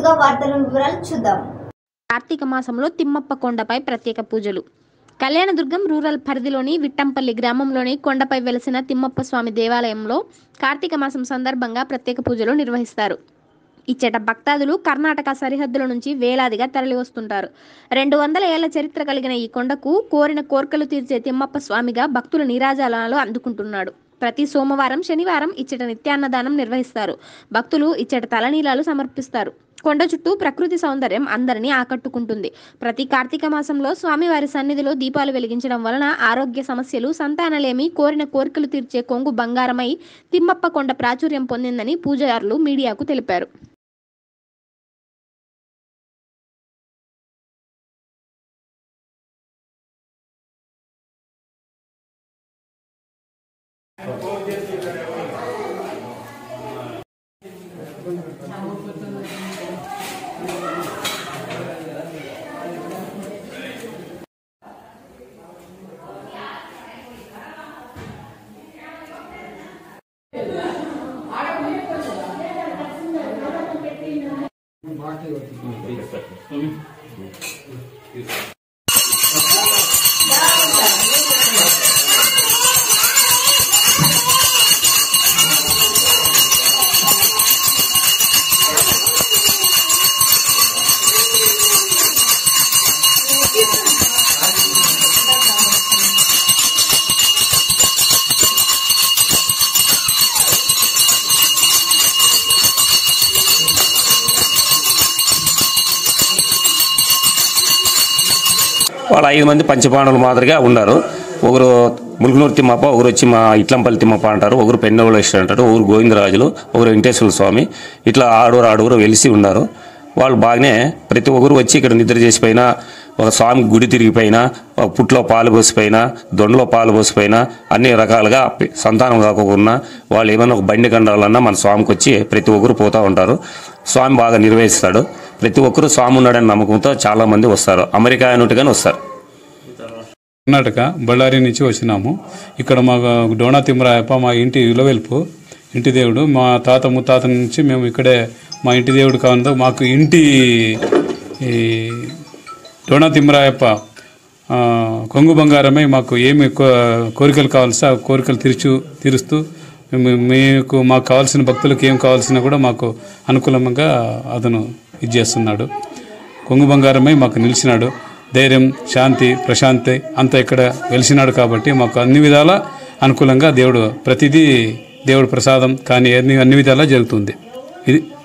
ముందుగా వార్తల వివరాలు చూద్దాం కార్తీక మాసంలో తిమ్మప్ప కొండపై ప్రత్యేక పూజలు కళ్యాణదుర్గం రూరల్ పరిధిలోని విట్టంపల్లి గ్రామంలోని కొండపై వెలసిన తిమ్మప్ప స్వామి దేవాలయంలో కార్తీక మాసం సందర్భంగా ప్రత్యేక పూజలు నిర్వహిస్తారు ఇచ్చట భక్తాదులు కర్ణాటక సరిహద్దుల నుంచి వేలాదిగా తరలి వస్తుంటారు రెండు వందల ఏళ్ల చరిత్ర కలిగిన ఈ కొండకు కోరిన కోర్కెలు తీర్చే తిమ్మప్ప స్వామిగా భక్తుల నీరాజాలను అందుకుంటున్నాడు ప్రతి సోమవారం శనివారం ఇచ్చట నిత్యాన్నదానం నిర్వహిస్తారు భక్తులు ఇచ్చట తలనీలాలు సమర్పిస్తారు కొండ చుట్టూ ప్రకృతి సౌందర్యం అందరినీ ఆకట్టుకుంటుంది ప్రతి కార్తీక మాసంలో స్వామివారి సన్నిధిలో దీపాలు వెలిగించడం వలన ఆరోగ్య సమస్యలు సంతానలేమి కోరిన కోరికలు తీర్చే కొంగు బంగారమై తిమ్మప్ప కొండ ప్రాచుర్యం పొందిందని పూజారులు మీడియాకు తెలిపారు వాళ్ళు ఐదు మంది పంచపాండవులు మాదిరిగా ఉన్నారు ఒకరు ములుగునూరు తిమ్మప్ప ఒకరు వచ్చి మా ఇట్లంపల్లి తిమ్మప్ప అంటారు ఒకరు పెన్నవలేశ్వర అంటారు ఒకరు గోవిందరాజులు ఒకరు వెంకటేశ్వర స్వామి ఇట్లా ఆడుగురు ఆడుగురు వెలిసి ఉన్నారు వాళ్ళు బాగానే ప్రతి ఒక్కరు వచ్చి ఇక్కడ నిద్ర చేసిపోయినా ఒక స్వామి గుడి తిరిగిపోయినా ఒక పుట్లో పాలు పోసిపోయినా దొండలో పాలు పోసిపోయినా అన్ని రకాలుగా పి- సంతానం కాకుండా వాళ్ళు ఏమైనా ఒక బండి కండాలన్నా మన స్వామికి వచ్చి ప్రతి ఒక్కరు పోతూ ఉంటారు స్వామి బాగా నిర్వహిస్తాడు ప్రతి ఒక్కరు స్వామి ఉన్నాడని నమ్మకంతో చాలా మంది వస్తారు అమెరికా అయినట్టుగానే వస్తారు కర్ణాటక బళ్ళారి నుంచి వచ్చినాము ఇక్కడ మా డోనా తిమ్మరాయప్ప మా ఇంటి ఇలవెల్పు ఇంటి దేవుడు మా తాత ముత్తాత నుంచి మేము ఇక్కడే మా ఇంటి దేవుడు కావడంతో మాకు ఇంటి ఈ డోనా తిమ్మరాయప్ప ఆ, కొంగు బంగారమై మాకు ఏమి కో- కోరికలు కావాల్సి ఆ కోరికలు తీర్చు తీరుస్తూ మేము మీకు మాకు కావాల్సిన భక్తులకు ఏం కావాల్సినా కూడా మాకు అనుకూలంగా అతను ఇది చేస్తున్నాడు కొంగు బంగారమై మాకు నిలిచినాడు ధైర్యం శాంతి ప్రశాంతి అంతా ఇక్కడ వెలిసినాడు కాబట్టి మాకు అన్ని విధాల అనుకూలంగా దేవుడు ప్రతిదీ దేవుడు ప్రసాదం కానీ అన్ని అన్ని విధాలా జరుగుతుంది ఇది